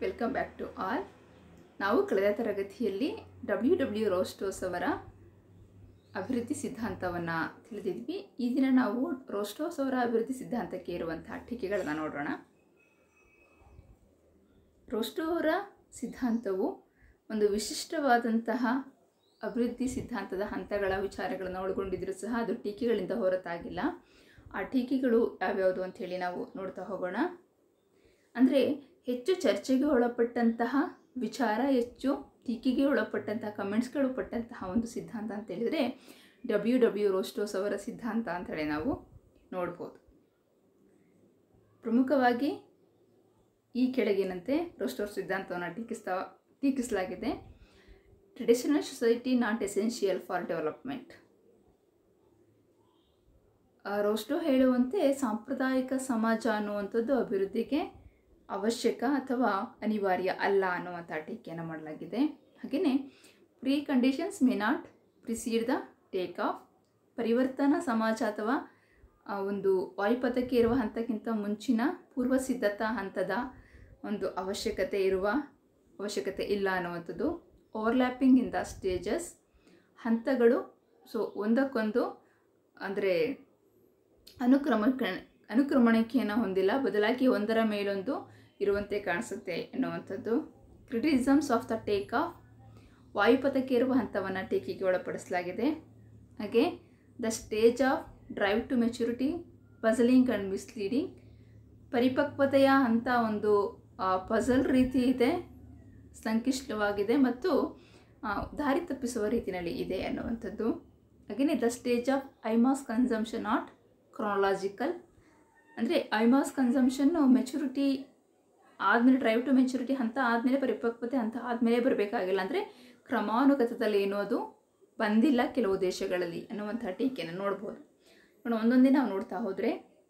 welcome back to all ನಾವು ಕಳೆದ ತರಗತಿಯಲ್ಲಿ ಡಬ್ಲ್ಯೂ ಡಬ್ಲ್ಯೂ ರೋಸ್ಟೋಸ್ ಅವರ ಅಭಿವೃದ್ಧಿ ಸಿದ್ಧಾಂತವನ್ನು ತಿಳಿದಿದ್ವಿ ಈ ದಿನ ನಾವು ರೋಸ್ಟೋಸ್ ಅವರ ಅಭಿವೃದ್ಧಿ ಸಿದ್ಧಾಂತಕ್ಕೆ ಇರುವಂತಹ ಟೀಕೆಗಳನ್ನು ನೋಡೋಣ ರೋಸ್ಟೋ ಅವರ ಸಿದ್ಧಾಂತವು ಒಂದು ವಿಶಿಷ್ಟವಾದಂತಹ ಅಭಿವೃದ್ಧಿ ಸಿದ್ಧಾಂತದ ಹಂತಗಳ ವಿಚಾರಗಳನ್ನು ಒಳಗೊಂಡಿದ್ರೂ ಸಹ ಅದು ಟೀಕೆಗಳಿಂದ ಹೊರತಾಗಿಲ್ಲ ಆ ಟೀಕೆಗಳು ಯಾವ್ಯಾವುದು ಅಂಥೇಳಿ ನಾವು ನೋಡ್ತಾ ಹೋಗೋಣ ಅಂದರೆ ಹೆಚ್ಚು ಚರ್ಚೆಗೆ ಒಳಪಟ್ಟಂತಹ ವಿಚಾರ ಹೆಚ್ಚು ಟೀಕೆಗೆ ಒಳಪಟ್ಟಂತಹ ಕಮೆಂಟ್ಸ್ಗಳು ಪಟ್ಟಂತಹ ಒಂದು ಸಿದ್ಧಾಂತ ಅಂತ ಹೇಳಿದರೆ ಡಬ್ಲ್ಯೂ ಡಬ್ಲ್ಯೂ ರೋಸ್ಟೋಸ್ ಅವರ ಸಿದ್ಧಾಂತ ಅಂತೇಳಿ ನಾವು ನೋಡ್ಬೋದು ಪ್ರಮುಖವಾಗಿ ಈ ಕೆಳಗಿನಂತೆ ರೋಸ್ಟೋರ್ ಸಿದ್ಧಾಂತವನ್ನು ಟೀಕಿಸ್ತಾ ಟೀಕಿಸಲಾಗಿದೆ traditional society not essential for development Rostow ಹೇಳುವಂತೆ ಸಾಂಪ್ರದಾಯಿಕ ಸಮಾಜ ಅನ್ನುವಂಥದ್ದು ಅಭಿವೃದ್ಧಿಗೆ ಅವಶ್ಯಕ ಅಥವಾ ಅನಿವಾರ್ಯ ಅಲ್ಲ ಅನ್ನುವಂಥ ಟೀಕೆಯನ್ನು ಮಾಡಲಾಗಿದೆ ಹಾಗೆಯೇ preconditions may not precede the take off ಪರಿವರ್ತನಾ ಸಮಾಜ ಅಥವಾ ಆ, ಒಂದು ವಾಯುಪಥಕ್ಕೆ ಇರುವ ಹಂತಕ್ಕಿಂತ ಮುಂಚಿನ ಪೂರ್ವ ಸಿದ್ಧತಾ ಹಂತದ ಒಂದು ಅವಶ್ಯಕತೆ ಇರುವ ಅವಶ್ಯಕತೆ ಇಲ್ಲ ಅನ್ನುವಂಥದ್ದು ಓವರ್ಲ್ಯಾಪಿಂಗ್ ಇನ್ ದ ಸ್ಟೇಜಸ್ ಹಂತಗಳು ಸೊ ಒಂದಕ್ಕೊಂದು ಅಂದರೆ ಅನುಕ್ರಮ ಅನುಕ್ರಮಣಿಕೆಯನ್ನು ಹೊಂದಿಲ್ಲ ಬದಲಾಗಿ ಒಂದರ ಮೇಲೊಂದು ಇರುವಂತೆ ಕಾಣಿಸುತ್ತೆ ಎನ್ನುವಂಥದ್ದು criticisms of the take off ವಾಯುಪಥಕ್ಕೆ ಇರುವ ಹಂತವನ್ನು ಟೀಕೆಗೆ ಒಳಪಡಿಸಲಾಗಿದೆ ಹಾಗೆ the stage of drive to maturity puzzling and misleading ಪರಿಪಕ್ವತೆಯ ಹಂತ ಒಂದು ಪಜಲ್ ರೀತಿ ಇದೆ ಸಂಕ್ಲಿಷ್ಟವಾಗಿದೆ ಮತ್ತು ಆ, ದಾರಿ ತಪ್ಪಿಸುವ ರೀತಿಯಲ್ಲಿ ಇದೆ ಅನ್ನುವಂಥದ್ದು ಹಾಗೆಯೇ the stage of high mass consumption not chronological ಅಂದರೆ ಐಮಾಸ್ ಕನ್ಸಂಪ್ಷನ್ನು ಮೆಚುರಿಟಿ ಆದಮೇಲೆ ಡ್ರೈವ್ ಟು ಮೆಚುರಿಟಿ ಹಂತ ಆದಮೇಲೆ ಪರಿಪಕ್ವತೆ ಹಂತ ಆದಮೇಲೆ ಬರಬೇಕಾಗಿಲ್ಲ ಅಂದರೆ ಕ್ರಮಾನುಗತದಲ್ಲಿ ಏನೂ ಅದು ಬಂದಿಲ್ಲ ಕೆಲವು ದೇಶಗಳಲ್ಲಿ ಅನ್ನುವಂಥ ಟೀಕೆಯನ್ನು ನೋಡ್ಬೋದು ನೋಡಿ ಒಂದೊಂದೇ ನಾವು ನೋಡ್ತಾ ಹೋದರೆ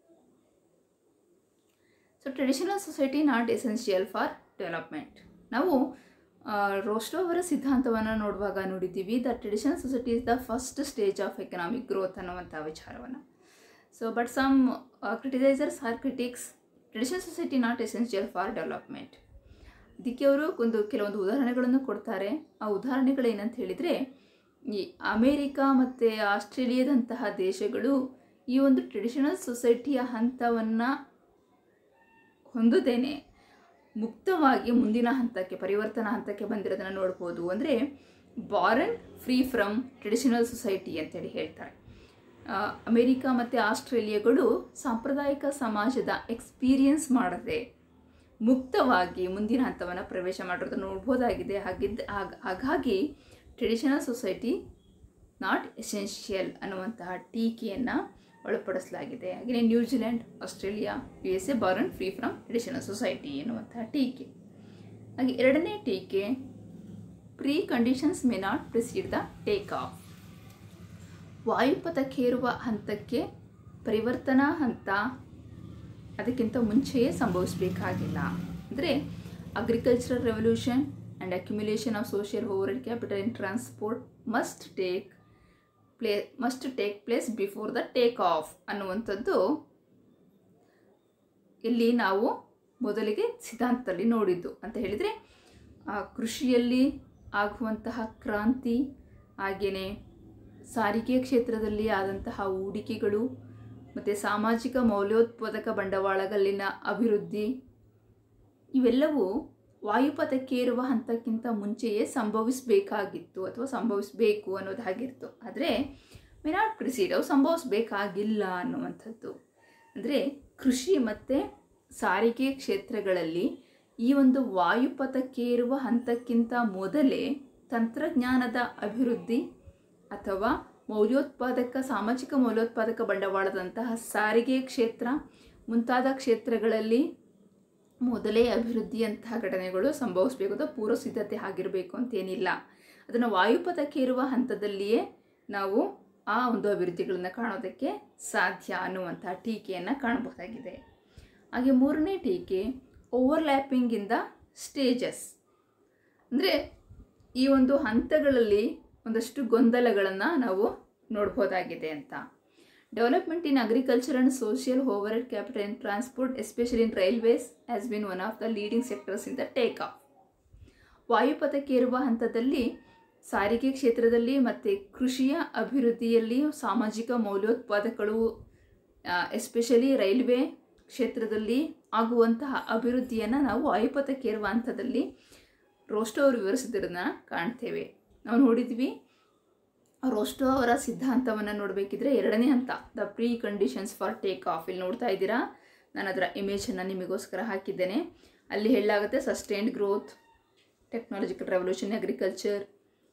so traditional society not essential for development ನಾವು ರೋಸ್ಟೋ ಅವರ ಸಿದ್ಧಾಂತವನ್ನು ನೋಡುವಾಗ ನೋಡಿದ್ದೀವಿ the traditional society is the first stage of economic growth ಅನ್ನುವಂಥ ವಿಚಾರವನ್ನು so but some criticisers or critics traditional society not essential for development ಇದಕ್ಕೆ ಅವರು ಒಂದು ಕೆಲವೊಂದು ಉದಾಹರಣೆಗಳನ್ನು ಕೊಡ್ತಾರೆ ಆ ಉದಾಹರಣೆಗಳೇನಂತ ಹೇಳಿದರೆ ಈ ಅಮೇರಿಕಾ ಮತ್ತು ಆಸ್ಟ್ರೇಲಿಯಾದಂತಹ ದೇಶಗಳು ಈ ಒಂದು ಟ್ರೆಡಿಷನಲ್ ಸೊಸೈಟಿಯ ಹಂತವನ್ನು ಹೊಂದದೇನೆ ಮುಕ್ತವಾಗಿ ಮುಂದಿನ ಹಂತಕ್ಕೆ ಪರಿವರ್ತನಾ ಹಂತಕ್ಕೆ ಬಂದಿರೋದನ್ನು ನೋಡ್ಬೋದು ಅಂದರೆ born free from traditional society ಅಂತೇಳಿ ಹೇಳ್ತಾರೆ ಆ, ಅಮೆರಿಕ ಮತ್ತು ಆಸ್ಟ್ರೇಲಿಯಾಗಳು ಸಾಂಪ್ರದಾಯಿಕ ಸಮಾಜದ ಎಕ್ಸ್ಪೀರಿಯನ್ಸ್ ಮಾಡದೆ ಮುಕ್ತವಾಗಿ ಮುಂದಿನ ಹಂತವನ್ನು ಪ್ರವೇಶ ಮಾಡಿರೋದನ್ನು ನೋಡ್ಬೋದಾಗಿದೆ ಹಾಗಿದ್ದ ಹಾಗ್- ಹಾಗಾಗಿ ಟ್ರೆಡಿಷನಲ್ ಸೊಸೈಟಿ ನಾಟ್ ಎಸೆನ್ಷಿಯಲ್ ಅನ್ನುವಂತಹ ಟೀಕೆಯನ್ನು ಒಳಪಡಿಸಲಾಗಿದೆ ಹಾಗೆಯೇ New Zealand Australia U S A born free from traditional society ಎನ್ನುವಂತಹ ಟೀಕೆ ಹಾಗೆ ಎರಡನೇ ಟೀಕೆ preconditions may not precede the take off ವಾಯುಪಥಕ್ಕೇರುವ ಹಂತಕ್ಕೆ ಪರಿವರ್ತನಾ ಹಂತ ಅದಕ್ಕಿಂತ ಮುಂಚೆಯೇ ಸಂಭವಿಸಬೇಕಾಗಿಲ್ಲ ಅಂದರೆ agricultural revolution and accumulation of social over capital in transport must take play must take place before the take off ಅನ್ನುವಂಥದ್ದು ಇಲ್ಲಿ ನಾವು ಮೊದಲಿಗೆ ಸಿದ್ಧಾಂತದಲ್ಲಿ ನೋಡಿದ್ದು ಅಂತ ಹೇಳಿದರೆ ಆ, ಕೃಷಿಯಲ್ಲಿ ಆಗುವಂತಹ ಕ್ರಾಂತಿ ಹಾಗೆಯೇ ಸಾರಿಗೆ ಕ್ಷೇತ್ರದಲ್ಲಿ ಆದಂತಹ ಹೂಡಿಕೆಗಳು ಮತ್ತು ಸಾಮಾಜಿಕ ಮೌಲ್ಯೋತ್ಪಾದಕ ಬಂಡವಾಳಗಳಲ್ಲಿನ ಅಭಿವೃದ್ಧಿ ಇವೆಲ್ಲವೂ ವಾಯುಪಥಕ್ಕೆ ಇರುವ ಹಂತಕ್ಕಿಂತ ಮುಂಚೆಯೇ ಸಂಭವಿಸಬೇಕಾಗಿತ್ತು ಅಥವಾ ಸಂಭವಿಸಬೇಕು ಅನ್ನೋದಾಗಿತ್ತು ಆದರೆ ಮೆನಾಟ್ ಪ್ರಿಸೀಡ್ ಅವು ಸಂಭವಿಸಬೇಕಾಗಿಲ್ಲ ಅನ್ನುವಂಥದ್ದು ಅಂದರೆ ಕೃಷಿ ಮತ್ತು ಸಾರಿಗೆ ಕ್ಷೇತ್ರಗಳಲ್ಲಿ ಈ ಒಂದು ವಾಯುಪಥಕ್ಕೆ ಇರುವ ಹಂತಕ್ಕಿಂತ ಮೊದಲೇ ತಂತ್ರಜ್ಞಾನದ ಅಭಿವೃದ್ಧಿ ಅಥವಾ ಮೌಲ್ಯೋತ್ಪಾದಕ ಸಾಮಾಜಿಕ ಮೌಲ್ಯೋತ್ಪಾದಕ ಬಂಡವಾಳದಂತಹ ಸಾರಿಗೆ ಕ್ಷೇತ್ರ ಮುಂತಾದ ಕ್ಷೇತ್ರಗಳಲ್ಲಿ ಮೊದಲೇ ಅಭಿವೃದ್ಧಿಯಂತಹ ಘಟನೆಗಳು ಸಂಭವಿಸಬೇಕು ಅಥವಾ ಪೂರ್ವ ಸಿದ್ಧತೆ ಆಗಿರಬೇಕು ಅಂತೇನಿಲ್ಲ ಅದನ್ನು ವಾಯುಪಥಕ್ಕೆ ಇರುವ ಹಂತದಲ್ಲಿಯೇ ನಾವು ಆ ಒಂದು ಅಭಿವೃದ್ಧಿಗಳನ್ನು ಕಾಣೋದಕ್ಕೆ ಸಾಧ್ಯ ಅನ್ನುವಂಥ ಟೀಕೆಯನ್ನು ಕಾಣಬಹುದಾಗಿದೆ ಹಾಗೆ ಮೂರನೇ ಟೀಕೆ ಓವರ್ಲ್ಯಾಪಿಂಗ್ ಇನ್ ದ ಸ್ಟೇಜಸ್ ಅಂದರೆ ಈ ಒಂದು ಹಂತಗಳಲ್ಲಿ ಒಂದಷ್ಟು ಗೊಂದಲಗಳನ್ನು ನಾವು ನೋಡ್ಬೋದಾಗಿದೆ ಅಂತ development in agriculture and social overhead capital in transport especially in railways has been one of the leading sectors in the take off ವಾಯುಪಥಕ್ಕೇರುವ ಹಂತದಲ್ಲಿ ಸಾರಿಗೆ ಕ್ಷೇತ್ರದಲ್ಲಿ ಮತ್ತು ಕೃಷಿಯ ಅಭಿವೃದ್ಧಿಯಲ್ಲಿ ಸಾಮಾಜಿಕ ಮೌಲ್ಯೋತ್ಪಾದಕಗಳು ಎಸ್ಪೆಷಲಿ ರೈಲ್ವೆ ಕ್ಷೇತ್ರದಲ್ಲಿ ಆಗುವಂತಹ ಅಭಿವೃದ್ಧಿಯನ್ನು ನಾವು ವಾಯುಪಥಕ್ಕೇರುವ ಹಂತದಲ್ಲಿ ರೋಸ್ಟೋ ಅವರು ವಿವರಿಸಿದ್ರನ್ನ ಕಾಣ್ತೇವೆ ನಾವು ನೋಡಿದ್ವಿ ರೋಸ್ಟೋ ಅವರ ಸಿದ್ಧಾಂತವನ್ನು ನೋಡಬೇಕಿದ್ರೆ ಎರಡನೇ ಹಂತ the preconditions for take off ಇಲ್ಲಿ ನೋಡ್ತಾ ಇದ್ದೀರಾ ನಾನು ಅದರ ಇಮೇಜನ್ನು ನಿಮಗೋಸ್ಕರ ಹಾಕಿದ್ದೇನೆ ಅಲ್ಲಿ ಹೇಳಲಾಗುತ್ತೆ sustained growth technological revolution agriculture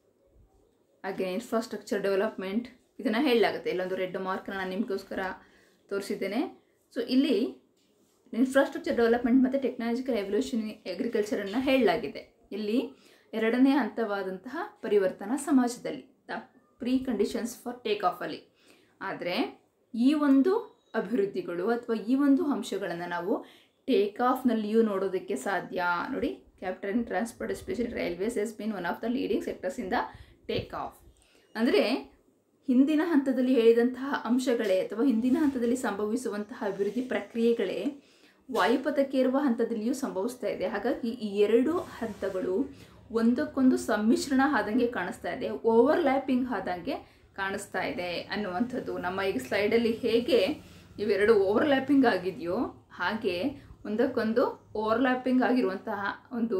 ಹಾಗೆ ಇನ್ಫ್ರಾಸ್ಟ್ರಕ್ಚರ್ ಡೆವಲಪ್ಮೆಂಟ್ ಇದನ್ನು ಹೇಳಲಾಗುತ್ತೆ ಇಲ್ಲೊಂದು ರೆಡ್ ಮಾರ್ಕ್ನ ನಾನು ನಿಮಗೋಸ್ಕರ ತೋರಿಸಿದ್ದೇನೆ ಸೊ ಇಲ್ಲಿ ಇನ್ಫ್ರಾಸ್ಟ್ರಕ್ಚರ್ ಡೆವಲಪ್ಮೆಂಟ್ ಮತ್ತು ಟೆಕ್ನಾಲಜಿಕಲ್ ಎವಲ್ಯೂಷನ್ ಅಗ್ರಿಕಲ್ಚರನ್ನು ಹೇಳಲಾಗಿದೆ ಇಲ್ಲಿ ಎರಡನೇ ಹಂತವಾದಂತಹ ಪರಿವರ್ತನಾ ಸಮಾಜದಲ್ಲಿ the preconditions for take ಆಫಲ್ಲಿ ಆದರೆ ಈ ಒಂದು ಅಭಿವೃದ್ಧಿಗಳು ಅಥವಾ ಈ ಒಂದು ಅಂಶಗಳನ್ನು ನಾವು ಟೇಕ್ ಆಫ್ನಲ್ಲಿಯೂ ನೋಡೋದಕ್ಕೆ ಸಾಧ್ಯ ನೋಡಿ capital in transport especially railways has been one of the leading sectors in the take off ಅಂದರೆ ಹಿಂದಿನ ಹಂತದಲ್ಲಿ ಹೇಳಿದಂತಹ ಅಂಶಗಳೇ ಅಥವಾ ಹಿಂದಿನ ಹಂತದಲ್ಲಿ ಸಂಭವಿಸುವಂತಹ ಅಭಿವೃದ್ಧಿ ಪ್ರಕ್ರಿಯೆಗಳೇ ವಾಯುಪಥಕ್ಕೇರುವ ಹಂತದಲ್ಲಿಯೂ ಸಂಭವಿಸ್ತಾ ಇದೆ ಹಾಗಾಗಿ ಈ ಎರಡು ಹಂತಗಳು ಒಂದಕ್ಕೊಂದು ಸಮ್ಮಿಶ್ರಣ ಆದಂಗೆ ಕಾಣಿಸ್ತಾ ಇದೆ ಓವರ್ಲ್ಯಾಪಿಂಗ್ ಆದಂಗೆ ಕಾಣಿಸ್ತಾ ಇದೆ ಅನ್ನುವಂಥದ್ದು ನಮ್ಮ ಈಗ ಸ್ಲೈಡಲ್ಲಿ ಹೇಗೆ ಇವೆರಡು ಓವರ್ಲ್ಯಾಪಿಂಗ್ ಆಗಿದೆಯೋ ಹಾಗೆ ಒಂದಕ್ಕೊಂದು ಓವರ್ಲ್ಯಾಪಿಂಗ್ ಆಗಿರುವಂತಹ ಒಂದು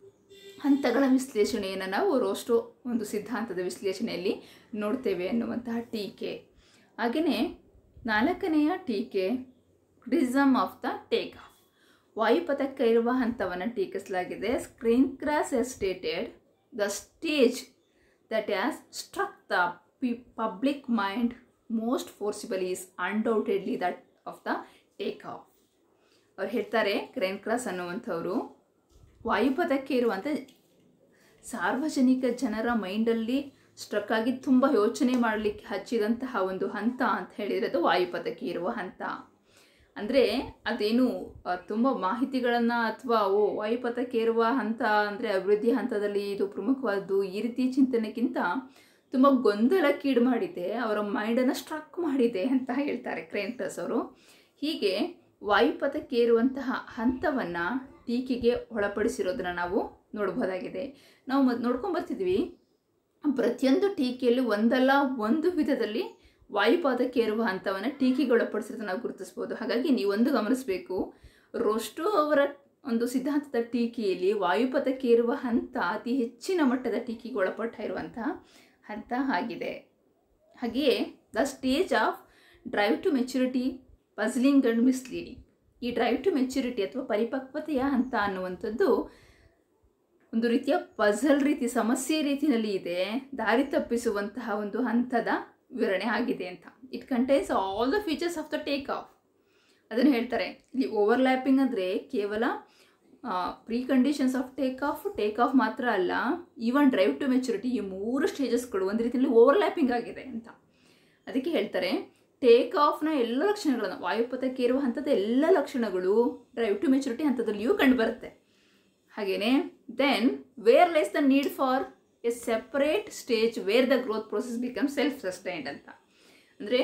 ಹಂತಗಳ ವಿಶ್ಲೇಷಣೆಯನ್ನು ನಾವು ರೋಸ್ಟೋ ಒಂದು ಸಿದ್ಧಾಂತದ ವಿಶ್ಲೇಷಣೆಯಲ್ಲಿ ನೋಡ್ತೇವೆ ಅನ್ನುವಂತಹ ಟೀಕೆ ಹಾಗೆಯೇ ನಾಲ್ಕನೆಯ ಟೀಕೆ criticism of the take off ವಾಯುಪಥಕ್ಕೆ ಇರುವ ಹಂತವನ್ನು ಟೀಕಿಸಲಾಗಿದೆ Cairncross has stated the stage that has struck the P public mind most forcible is undoubtedly that of the take off ಅವ್ರು ಹೇಳ್ತಾರೆ ಕ್ರೇನ್ ಕ್ರಾಸ್ ಅನ್ನುವಂಥವರು ವಾಯುಪಥಕ್ಕೆ ಇರುವಂಥ ಸಾರ್ವಜನಿಕ ಜನರ ಮೈಂಡಲ್ಲಿ ಸ್ಟ್ರಕ್ ಆಗಿ ತುಂಬ ಯೋಚನೆ ಮಾಡಲಿಕ್ಕೆ ಹಚ್ಚಿದಂತಹ ಒಂದು ಹಂತ ಅಂತ ಹೇಳಿದರೆ ಅದು ವಾಯುಪಥಕ್ಕೆ ಇರುವ ಹಂತ ಅಂದರೆ ಅದೇನು ತುಂಬ ಮಾಹಿತಿಗಳನ್ನು ಅಥವಾ ಓ ವಾಯುಪಥಕ್ಕೆ ಇರುವ ಹಂತ ಅಂದರೆ ಅಭಿವೃದ್ಧಿ ಹಂತದಲ್ಲಿ ಇದು ಪ್ರಮುಖವಾದ್ದು ಈ ರೀತಿ ಚಿಂತನೆಗಿಂತ ತುಂಬ ಗೊಂದಲಕ್ಕೀಡು ಮಾಡಿದೆ ಅವರ ಮೈಂಡನ್ನು ಸ್ಟ್ರಕ್ ಮಾಡಿದೆ ಅಂತ ಹೇಳ್ತಾರೆ ಕ್ರೇನ್ಟಸ್ ಅವರು ಹೀಗೆ ವಾಯುಪಥಕ್ಕೆ ಇರುವಂತಹ ಹಂತವನ್ನು ಟೀಕೆಗೆ ಒಳಪಡಿಸಿರೋದನ್ನು ನಾವು ನೋಡ್ಬೋದಾಗಿದೆ ನಾವು ಮ ನೋಡ್ಕೊಂಬರ್ತಿದ್ವಿ ಪ್ರತಿಯೊಂದು ಟೀಕೆಯಲ್ಲಿ ಒಂದಲ್ಲ ಒಂದು ವಿಧದಲ್ಲಿ ವಾಯುಪಾದಕ್ಕೆ ಏರುವ ಹಂತವನ್ನು ಟೀಕೆಗೆ ಒಳಪಡಿಸಿರೋದನ್ನು ನಾವು ಗುರುತಿಸ್ಬೋದು ಹಾಗಾಗಿ ನೀವೊಂದು ಗಮನಿಸಬೇಕು ರೋಸ್ಟೋ ಅವರ ಒಂದು ಸಿದ್ಧಾಂತದ ಟೀಕೆಯಲ್ಲಿ ವಾಯುಪಥಕ್ಕೆ ಇರುವ ಹಂತ ಅತಿ ಹೆಚ್ಚಿನ ಮಟ್ಟದ ಟೀಕೆಗೆ ಒಳಪಟ್ಟ ಇರುವಂತಹ ಹಂತ ಆಗಿದೆ ಹಾಗೆಯೇ the stage of drive to maturity puzzling and misleading ಈ ಡ್ರೈವ್ ಟು ಮೆಚುರಿಟಿ ಅಥವಾ ಪರಿಪಕ್ವತೆಯ ಹಂತ ಅನ್ನುವಂಥದ್ದು ಒಂದು ರೀತಿಯ ಪಝಲ್ ರೀತಿ ಸಮಸ್ಯೆ ರೀತಿಯಲ್ಲಿ ಇದೆ ದಾರಿ ತಪ್ಪಿಸುವಂತಹ ಒಂದು ಹಂತದ ವಿವರಣೆ ಆಗಿದೆ ಅಂತ it contains all the features of the take off ಅದನ್ನು ಹೇಳ್ತಾರೆ ಇಲ್ಲಿ ಓವರ್ಲ್ಯಾಪಿಂಗ್ ಅಂದರೆ ಕೇವಲ preconditions of take off take off ಮಾತ್ರ ಅಲ್ಲ ಈವನ್ ಡ್ರೈವ್ ಟು ಮೆಚುರಿಟಿ ಈ ಮೂರು ಸ್ಟೇಜಸ್ಗಳು ಒಂದು ರೀತಿಯಲ್ಲಿ ಓವರ್ಲ್ಯಾಪಿಂಗ್ ಆಗಿದೆ ಅಂತ ಅದಕ್ಕೆ ಹೇಳ್ತಾರೆ ಟೇಕ್ ಆಫ್ನ ಎಲ್ಲ ಲಕ್ಷಣಗಳನ್ನು ವಾಯುಪಥಕ್ಕೆ ಇರುವ ಹಂತದ ಎಲ್ಲ ಲಕ್ಷಣಗಳು ಡ್ರೈವ್ ಟು ಮೆಚುರಿಟಿ ಹಂತದಲ್ಲಿಯೂ ಕಂಡುಬರುತ್ತೆ ಹಾಗೆಯೇ then where less the need for a separate stage where the growth process become self sustained ಅಂತ ಅಂದರೆ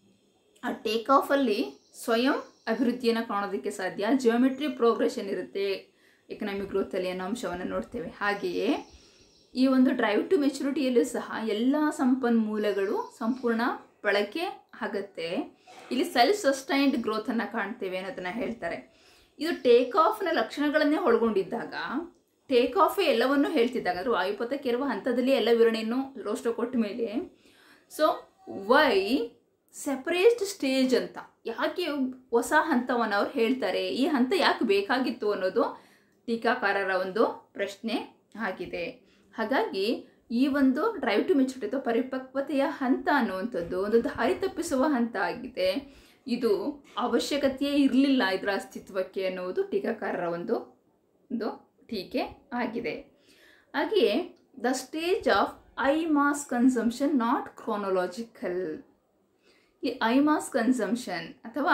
ಆ ಟೇಕ್ ಆಫಲ್ಲಿ ಸ್ವಯಂ ಅಭಿವೃದ್ಧಿಯನ್ನು ಕಾಣೋದಕ್ಕೆ ಸಾಧ್ಯ ಜಿಯೋಮೆಟ್ರಿ ಪ್ರೋಗ್ರೆಷನ್ ಇರುತ್ತೆ ಎಕನಾಮಿಕ್ ಗ್ರೋತಲ್ಲಿ ಅನ್ನೋ ಅಂಶವನ್ನು ನೋಡ್ತೇವೆ ಹಾಗೆಯೇ ಈ ಒಂದು ಡ್ರೈವ್ ಟು ಮೆಚುರಿಟಿಯಲ್ಲೂ ಸಹ ಎಲ್ಲ ಸಂಪನ್ಮೂಲಗಳು ಸಂಪೂರ್ಣ ಬಳಕೆ ಆಗುತ್ತೆ ಇಲ್ಲಿ ಸೆಲ್ಫ್ ಸಸ್ಟೈನ್ಡ್ ಗ್ರೋತನ್ನು ಕಾಣ್ತೇವೆ ಅನ್ನೋದನ್ನು ಹೇಳ್ತಾರೆ ಇದು ಟೇಕ್ ಆಫ್ನ ಲಕ್ಷಣಗಳನ್ನೇ ಒಳಗೊಂಡಿದ್ದಾಗ ಟೇಕ್ ಆಫೇ ಎಲ್ಲವನ್ನೂ ಹೇಳ್ತಿದ್ದಾಗ ಅಂದರೆ ವಾಯುಪಥಕ್ಕೆ ಇರುವ ಹಂತದಲ್ಲಿ ಎಲ್ಲ ವಿವರಣೆಯನ್ನು ರೋಸ್ಟೋ ಕೊಟ್ಟ ಮೇಲೆ ಸೊ ವೈ ಸೆಪರೇಟ್ ಸ್ಟೇಜ್ ಅಂತ ಯಾಕೆ ಹೊಸ ಹಂತವನ್ನು ಅವ್ರು ಹೇಳ್ತಾರೆ ಈ ಹಂತ ಯಾಕೆ ಬೇಕಾಗಿತ್ತು ಅನ್ನೋದು ಟೀಕಾಕಾರರ ಒಂದು ಪ್ರಶ್ನೆ ಆಗಿದೆ ಹಾಗಾಗಿ ಈ ಒಂದು ಡ್ರೈವ್ ಟು ಮೆಚುರಿಟಿ ಅಥವಾ ಪರಿಪಕ್ವತೆಯ ಹಂತ ಅನ್ನುವಂಥದ್ದು ಒಂದು ದಾರಿ ತಪ್ಪಿಸುವ ಹಂತ ಆಗಿದೆ ಇದು ಅವಶ್ಯಕತೆಯೇ ಇರಲಿಲ್ಲ ಇದರ ಅಸ್ತಿತ್ವಕ್ಕೆ ಅನ್ನುವುದು ಟೀಕಾಕಾರರ ಒಂದು ಒಂದು ಟೀಕೆ ಆಗಿದೆ ಹಾಗೆಯೇ the stage of high mass consumption not chronological ಈ ಐ ಮಾಸ್ ಕನ್ಸಂಪ್ಷನ್ ಅಥವಾ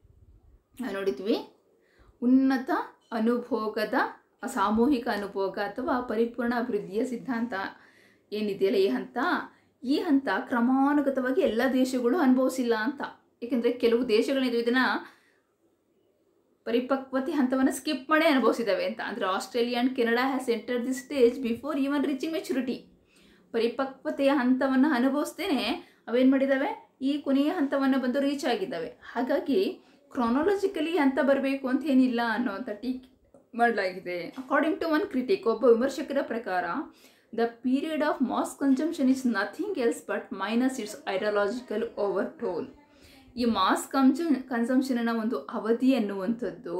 ನೋಡಿದ್ವಿ ಉನ್ನತ ಅನುಭೋಗದ ಸಾಮೂಹಿಕ ಅನುಭೋಗ ಅಥವಾ ಪರಿಪೂರ್ಣ ಅಭಿವೃದ್ಧಿಯ ಸಿದ್ಧಾಂತ ಏನಿದೆಯಲ್ಲ ಈ ಹಂತ ಈ ಹಂತ ಕ್ರಮಾನುಗತವಾಗಿ ಎಲ್ಲ ದೇಶಗಳು ಅನುಭವಿಸಿಲ್ಲ ಅಂತ ಏಕೆಂದರೆ ಕೆಲವು ದೇಶಗಳಿದು ಇದನ್ನು ಪರಿಪಕ್ವತೆ ಹಂತವನ್ನು ಸ್ಕಿಪ್ ಮಾಡೇ ಅನುಭವಿಸಿದ್ದಾವೆ ಅಂತ ಅಂದರೆ Australia and Canada has enter the stage before even reaching maturity ಪರಿಪಕ್ವತೆಯ ಹಂತವನ್ನು ಅನುಭವಿಸ್ತೇನೆ ಅವೇನು ಮಾಡಿದ್ದಾವೆ ಈ ಕೊನೆಯ ಹಂತವನ್ನು ಬಂದು ರೀಚ್ ಆಗಿದ್ದಾವೆ ಹಾಗಾಗಿ ಕ್ರಾನಾಲಜಿಕಲಿ ಹಂತ ಬರಬೇಕು ಅಂತ ಏನಿಲ್ಲ ಅನ್ನೋವಂಥ ಟೀಕೆ ಮಾಡಲಾಗಿದೆ ಅಕಾರ್ಡಿಂಗ್ ಟು ಒನ್ ಕ್ರಿಟಿಕ್ ಒಬ್ಬ ವಿಮರ್ಶಕರ ಪ್ರಕಾರ the period of mass consumption is nothing else but minus its ideological over toll ಈ ಮಾಸ್ ಕನ್ಸಮ್ ಕನ್ಸಂಪ್ಷನ್ನ ಒಂದು ಅವಧಿ ಅನ್ನುವಂಥದ್ದು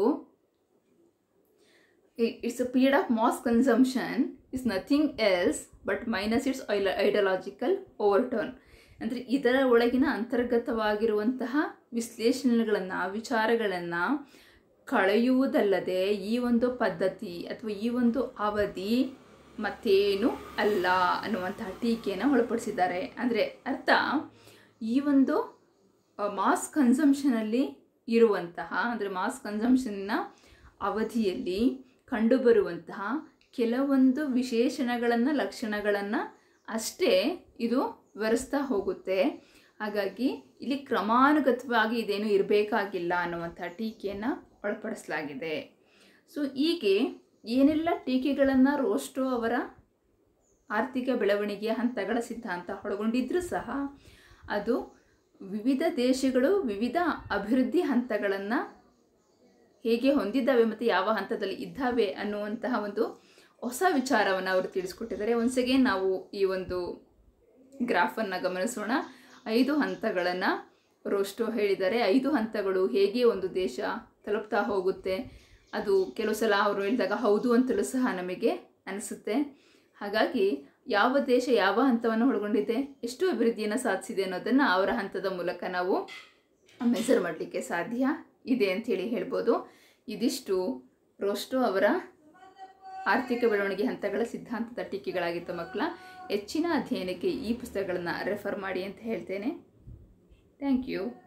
it's a period of mass consumption is nothing else but minus its ideological over turn ಅಂದರೆ ಇದರ ಒಳಗಿನ ಅಂತರ್ಗತವಾಗಿರುವಂತಹ ವಿಶ್ಲೇಷಣೆಗಳನ್ನು ವಿಚಾರಗಳನ್ನು ಕಳೆಯುವುದಲ್ಲದೆ ಈ ಒಂದು ಪದ್ಧತಿ ಅಥವಾ ಈ ಒಂದು ಅವಧಿ ಮತ್ತೇನು ಅಲ್ಲ ಅನ್ನುವಂತಹ ಟೀಕೆಯನ್ನು ಒಳಪಡಿಸಿದ್ದಾರೆ ಅಂದರೆ ಅರ್ಥ ಈ ಒಂದು ಮಾಸ್ ಕನ್ಸಂಪ್ಷನಲ್ಲಿ ಇರುವಂತಹ ಅಂದರೆ ಮಾಸ್ ಕನ್ಸಂಪ್ಷನ್ನ ಅವಧಿಯಲ್ಲಿ ಕಂಡುಬರುವಂತಹ ಕೆಲವೊಂದು ವಿಶೇಷಣಗಳನ್ನು ಲಕ್ಷಣಗಳನ್ನು ಅಷ್ಟೇ ಇದು ವಿವರಿಸ್ತಾ ಹೋಗುತ್ತೆ ಹಾಗಾಗಿ ಇಲ್ಲಿ ಕ್ರಮಾನುಗತವಾಗಿ ಇದೇನು ಇರಬೇಕಾಗಿಲ್ಲ ಅನ್ನುವಂಥ ಟೀಕೆಯನ್ನು ಒಳಪಡಿಸಲಾಗಿದೆ ಸೊ ಹೀಗೆ ಏನೆಲ್ಲ ಟೀಕೆಗಳನ್ನು ರೋಸ್ಟೋ ಅವರ ಆರ್ಥಿಕ ಬೆಳವಣಿಗೆಯ ಹಂತಗಳ ಸಿದ್ಧಾಂತ ಒಳಗೊಂಡಿದ್ರೂ ಸಹ ಅದು ವಿವಿಧ ದೇಶಗಳು ವಿವಿಧ ಅಭಿವೃದ್ಧಿ ಹಂತಗಳನ್ನು ಹೇಗೆ ಹೊಂದಿದ್ದಾವೆ ಮತ್ತು ಯಾವ ಹಂತದಲ್ಲಿ ಇದ್ದಾವೆ ಅನ್ನುವಂತಹ ಒಂದು ಹೊಸ ವಿಚಾರವನ್ನು ಅವರು ತಿಳಿಸ್ಕೊಟ್ಟಿದ್ದಾರೆ ಒನ್ಸ್ ಅಗೇನ್ ನಾವು ಈ ಒಂದು ಗ್ರಾಫನ್ನು ಗಮನಿಸೋಣ ಐದು ಹಂತಗಳನ್ನು ರೋಸ್ಟೋ ಹೇಳಿದ್ದಾರೆ ಐದು ಹಂತಗಳು ಹೇಗೆ ಒಂದು ದೇಶ ತಲುಪ್ತಾ ಹೋಗುತ್ತೆ ಅದು ಕೆಲವು ಸಲ ಅವರು ಹೇಳಿದಾಗ ಹೌದು ಅಂತಲೂ ಸಹ ನಮಗೆ ಅನಿಸುತ್ತೆ ಹಾಗಾಗಿ ಯಾವ ದೇಶ ಯಾವ ಹಂತವನ್ನು ಒಳಗೊಂಡಿದೆ ಎಷ್ಟು ಅಭಿವೃದ್ಧಿಯನ್ನು ಸಾಧಿಸಿದೆ ಅನ್ನೋದನ್ನು ಅವರ ಹಂತದ ಮೂಲಕ ನಾವು ಮೆಸರ್ ಮಾಡಲಿಕ್ಕೆ ಸಾಧ್ಯ ಇದೆ ಅಂಥೇಳಿ ಹೇಳ್ಬೋದು ಇದಿಷ್ಟು ರೋಸ್ಟೋ ಅವರ ಆರ್ಥಿಕ ಬೆಳವಣಿಗೆ ಹಂತಗಳ ಸಿದ್ಧಾಂತದ ಟೀಕೆಗಳಾಗಿತ್ತು ಮಕ್ಕಳ ಹೆಚ್ಚಿನ ಅಧ್ಯಯನಕ್ಕೆ ಈ ಪುಸ್ತಕಗಳನ್ನು ರೆಫರ್ ಮಾಡಿ ಅಂತ ಹೇಳ್ತೇನೆ ಥ್ಯಾಂಕ್ ಯು